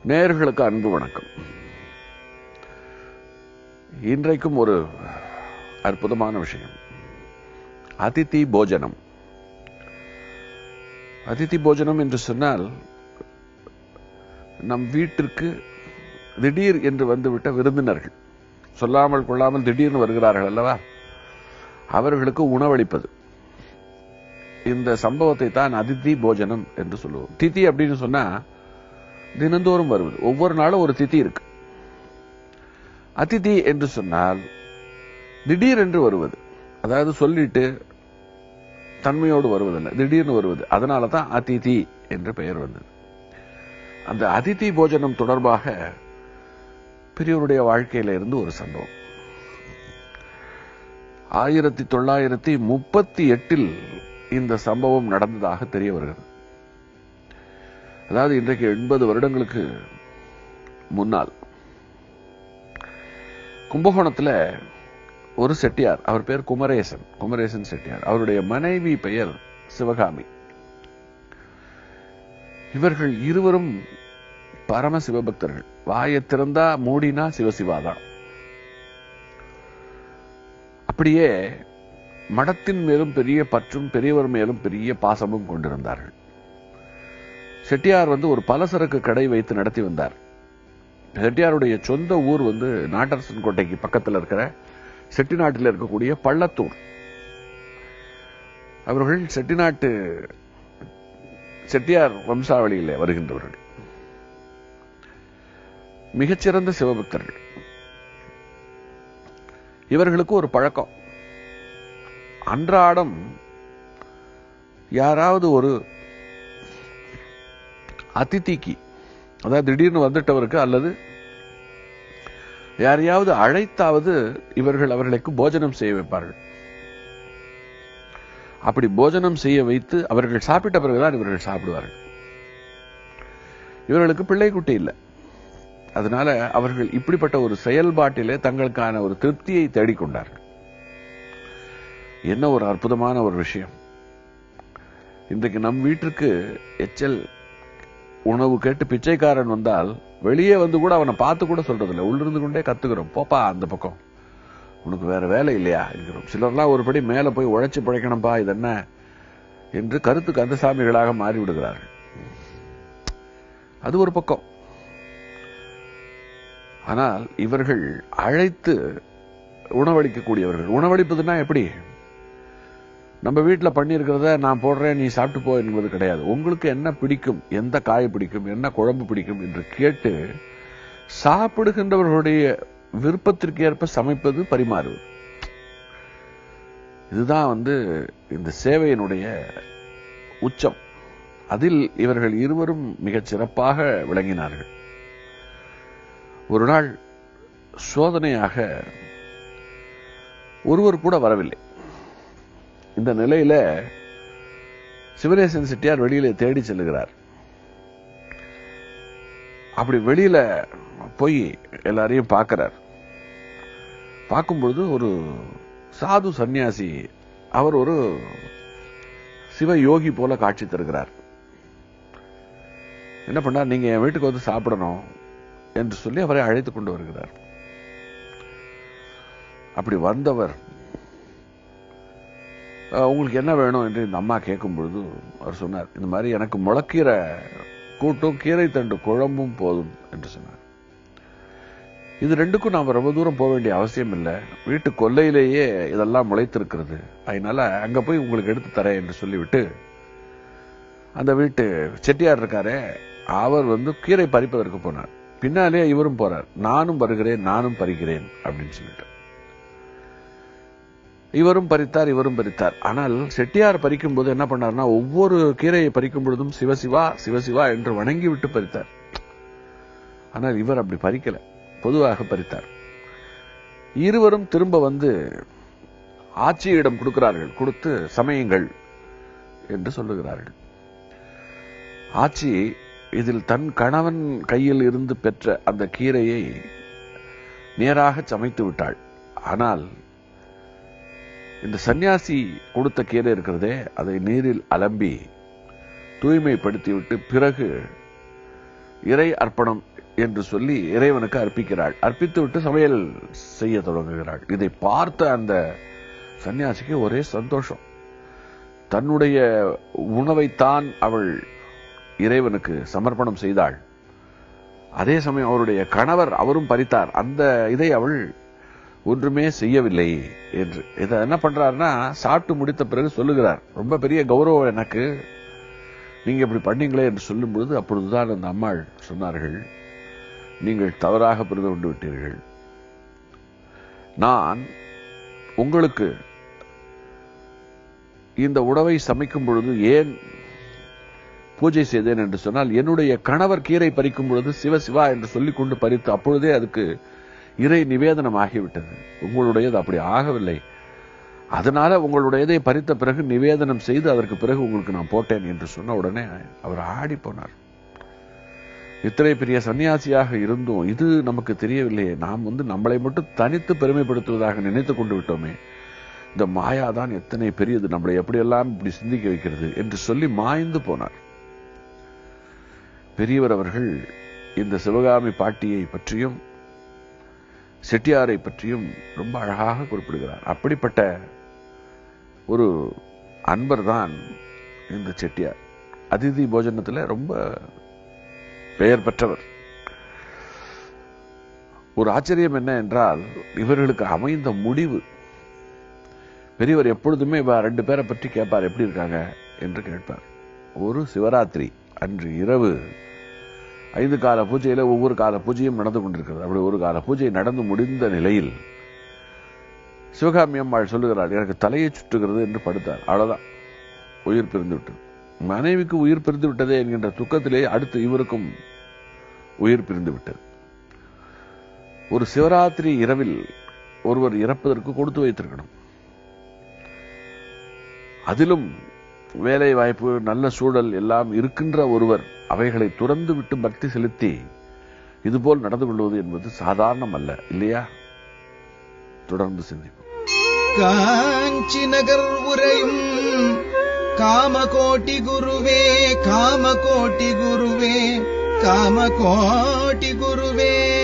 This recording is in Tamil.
நேயர்களுக்கு அன்பு வணக்கம் இன்றைக்கும் ஒரு அற்புதமான விஷயம் அதிதி போஜனம் அதிதி போஜனம் என்று சொன்னால் நம் வீட்டிற்கு திடீர் என்று வந்துவிட்ட விருந்தினர்கள் சொல்லாமல் கொள்ளாமல் திடீர்னு வருகிறார்கள் அல்லவா அவர்களுக்கு உணவளிப்பது இந்த சம்பவத்தை தான் அதிதி போஜனம் என்று சொல்லுவோம் திதி அப்படின்னு சொன்னா தினந்தோறும் வருவது ஒவ்வொரு நாளும் ஒரு திதி இருக்கு அதிதி என்று சொன்னால் திடீர் என்று வருவது அதாவது சொல்லிட்டு தன்மையோடு வருவதில்லை திடீர்னு வருவது அதனால தான் அதிதி என்று பெயர் வந்தது அந்த அதிதி போஜனம் தொடர்பாக பெரியவருடைய வாழ்க்கையில இருந்து ஒரு சம்பவம் ஆயிரத்தி தொள்ளாயிரத்தி முப்பத்தி எட்டில் இந்த சம்பவம் நடந்ததாக தெரிய வருகிறது அதாவது இன்றைக்கு எண்பது வருடங்களுக்கு முன்னால் கும்பகோணத்துல ஒரு செட்டியார் அவர் பேர் குமரேசன் குமரேசன் செட்டியார் அவருடைய மனைவி பெயர் சிவகாமி இவர்கள் இருவரும் பரம சிவபக்தர்கள் வாயை திறந்தா மூடினா சிவசிவாதான் அப்படியே மடத்தின் மேலும் பெரிய பற்றும் பெரியவர் மேலும் பெரிய பாசமும் கொண்டிருந்தார்கள் செட்டியார் வந்து ஒரு பலசரக்கு கடை வைத்து நடத்தி வந்தார் செட்டியாருடைய சொந்த ஊர் வந்து நாட்டரசன் கோட்டைக்கு பக்கத்தில் இருக்கிற செட்டிநாட்டில் இருக்கக்கூடிய பள்ளத்தூர் அவர்கள் செட்டிநாட்டு செட்டியார் வம்சாவளியில் வருகின்றவர்கள் மிகச்சிறந்த சிவபக்தர்கள் இவர்களுக்கு ஒரு பழக்கம் அன்றாடம் யாராவது ஒரு அதிதிக்கு அதாவது திடீர்னு வந்துட்டவருக்கு அல்லது யாரையாவது அழைத்தாவது இவர்கள் அவர்களுக்கு போஜனம் செய்ய வைப்பார்கள் அப்படி போஜனம் செய்ய வைத்து அவர்கள் சாப்பிட்ட பிறகுதான் இவர்கள் சாப்பிடுவார்கள் இவர்களுக்கு பிள்ளை குட்டி இல்லை அதனால அவர்கள் இப்படிப்பட்ட ஒரு செயல்பாட்டிலே தங்களுக்கான ஒரு திருப்தியை தேடிக்கொண்டார்கள் என்ன ஒரு அற்புதமான ஒரு விஷயம் இன்றைக்கு நம் வீட்டிற்கு எச்சல் உணவு கேட்டு பிச்சைக்காரன் வந்தால் வெளியே வந்து கூட அவனை பார்த்து கூட சொல்றதில்லை உள்ளிருந்து கொண்டே கத்துக்கிறோம் போப்பா அந்த பக்கம் உனக்கு வேற வேலை இல்லையா என்கிறோம் சிலர்லாம் ஒருபடி மேல போய் உழைச்சு பிழைக்கணும்பா இது என்ன என்று கருத்து கந்தசாமிகளாக மாறி விடுகிறார்கள் அது ஒரு பக்கம் ஆனால் இவர்கள் அழைத்து உணவளிக்கக்கூடியவர்கள் உணவளிப்பதுன்னா எப்படி நம்ம வீட்டில் பண்ணியிருக்கிறத நான் போடுறேன் நீ சாப்பிட்டு போ என்பது கிடையாது உங்களுக்கு என்ன பிடிக்கும் எந்த காய் பிடிக்கும் என்ன குழம்பு பிடிக்கும் என்று கேட்டு சாப்பிடுகின்றவர்களுடைய விருப்பத்திற்கு ஏற்ப சமைப்பது பரிமாறுவது இதுதான் வந்து இந்த சேவையினுடைய உச்சம் அதில் இவர்கள் இருவரும் மிகச் சிறப்பாக விளங்கினார்கள் ஒரு நாள் சோதனையாக ஒருவர் கூட வரவில்லை இந்த நிலையில சிவநேசன் செட்டியார் வெளியில தேடி செல்லுகிறார் அப்படி வெளியில போய் எல்லாரையும் பார்க்கிறார் பார்க்கும்பொழுது ஒரு சாது சந்நியாசி அவர் ஒரு சிவ யோகி போல காட்சி தருகிறார் என்ன பண்ணார் நீங்க என் வீட்டுக்கு வந்து சாப்பிடணும் என்று சொல்லி அவரை அழைத்து கொண்டு வருகிறார் அப்படி வந்தவர் உங்களுக்கு என்ன வேணும் என்று இந்த அம்மா கேட்கும் பொழுது அவர் சொன்னார் இந்த மாதிரி எனக்கு முளக்கீரை கூட்டும் கீரை தண்டு குழம்பும் போதும் என்று சொன்னார் இது ரெண்டுக்கும் நாம் ரொம்ப தூரம் போக வேண்டிய அவசியம் இல்லை வீட்டு கொல்லையிலேயே இதெல்லாம் முளைத்திருக்கிறது அதனால அங்க போய் உங்களுக்கு எடுத்து தரேன் என்று சொல்லிவிட்டு அந்த வீட்டு செட்டியார் இருக்காரே அவர் வந்து கீரை பறிப்பதற்கு போனார் பின்னாலே இவரும் போறார் நானும் வருகிறேன் நானும் பறிக்கிறேன் அப்படின்னு சொல்லிட்டு இவரும் பறித்தார் இவரும் பறித்தார் ஆனால் செட்டியார் பறிக்கும் போது என்ன பண்ணார்னா ஒவ்வொரு கீரையை பறிக்கும் பொழுதும் சிவசிவா சிவசிவா என்று வணங்கி விட்டு பறித்தார் ஆனால் இவர் அப்படி பறிக்கல பொதுவாக பறித்தார் இருவரும் திரும்ப வந்து ஆட்சியிடம் கொடுக்கிறார்கள் கொடுத்து சமயங்கள் என்று சொல்லுகிறார்கள் ஆட்சி இதில் தன் கணவன் கையில் இருந்து பெற்ற அந்த கீரையை நேராக சமைத்து விட்டாள் ஆனால் இந்த சன்னியாசி கொடுத்த கீரை இருக்கிறதே அதை நீரில் அலம்பி தூய்மைப்படுத்திவிட்டு பிறகு இறை அர்ப்பணம் என்று சொல்லி இறைவனுக்கு அர்ப்பிக்கிறாள் அர்ப்பித்து விட்டு சமையல் செய்ய தொடங்குகிறாள் இதை பார்த்த அந்த சன்னியாசிக்கு ஒரே சந்தோஷம் தன்னுடைய உணவைத்தான் அவள் இறைவனுக்கு சமர்ப்பணம் செய்தாள் அதே சமயம் அவருடைய கணவர் அவரும் பறித்தார் அந்த இதை அவள் ஒன்றுமே செய்யவில்லை என்று இதை என்ன பண்றாருன்னா சாப்பிட்டு முடித்த பிறகு சொல்லுகிறார் ரொம்ப பெரிய கௌரவம் எனக்கு நீங்க இப்படி பண்ணீங்களே என்று சொல்லும் பொழுது அப்பொழுதுதான் அந்த அம்மாள் சொன்னார்கள் நீங்கள் தவறாக புரிந்து கொண்டு விட்டீர்கள் நான் உங்களுக்கு இந்த உணவை சமைக்கும் பொழுது ஏன் பூஜை செய்தேன் என்று சொன்னால் என்னுடைய கணவர் கீரை பறிக்கும் பொழுது சிவ சிவா என்று சொல்லிக் கொண்டு பறித்து அப்பொழுதே அதுக்கு இறை நிவேதனம் ஆகிவிட்டது உங்களுடையது அப்படி ஆகவில்லை அதனால உங்களுடையதை பறித்த பிறகு நிவேதனம் செய்து அதற்கு பிறகு உங்களுக்கு நான் போட்டேன் என்று சொன்ன உடனே அவர் ஆடி போனார் இத்தனை பெரிய சன்னியாசியாக இருந்தும் இது நமக்கு தெரியவில்லையே நாம் வந்து நம்மளை மட்டும் தனித்து பெருமைப்படுத்துவதாக நினைத்துக் கொண்டு விட்டோமே இந்த மாயா தான் எத்தனை பெரியது நம்மளை எப்படியெல்லாம் இப்படி சிந்திக்க வைக்கிறது என்று சொல்லி மாய்ந்து போனார் பெரியவர் அவர்கள் இந்த சிவகாமி பாட்டியை பற்றியும் செட்டியாரை பற்றியும் ரொம்ப அழகாக குறிப்பிடுகிறார் அப்படிப்பட்ட ஒரு அன்பர் தான் இந்த செட்டியார் அதிதி போஜனத்தில் ரொம்ப பெயர் பெற்றவர் ஒரு ஆச்சரியம் என்ன என்றால் இவர்களுக்கு அமைந்த முடிவு பெரியவர் எப்பொழுதுமே இவ ரெண்டு பேரை பற்றி கேட்பார் எப்படி இருக்காங்க என்று கேட்பார் ஒரு சிவராத்திரி அன்று இரவு ஐந்து கால பூஜையில ஒவ்வொரு கால பூஜையும் நடந்து கொண்டிருக்கிறது அப்படி ஒரு கால பூஜை நடந்து முடிந்த நிலையில் சிவகாமி அம்மாள் சொல்லுகிறாள் எனக்கு தலையை சுற்றுகிறது என்று படுத்தார் அவ்வளவுதான் உயிர் பிரிந்து விட்டது மனைவிக்கு உயிர் பிரிந்து விட்டதே என்கின்ற துக்கத்திலே அடுத்து இவருக்கும் உயிர் பிரிந்து விட்டது ஒரு சிவராத்திரி இரவில் ஒருவர் இறப்பதற்கு கொடுத்து வைத்திருக்கணும் அதிலும் வேலை வாய்ப்பு நல்ல சூழல் எல்லாம் இருக்கின்ற ஒருவர் அவைகளை துறந்து விட்டு பக்தி செலுத்தி இதுபோல் நடந்து கொள்வது என்பது சாதாரணம் அல்ல இல்லையா தொடர்ந்து சிந்திப்போம் காஞ்சி நகர் உரையும் காமகோட்டி குருவே காமகோட்டி குருவே காமகோட்டி குருவே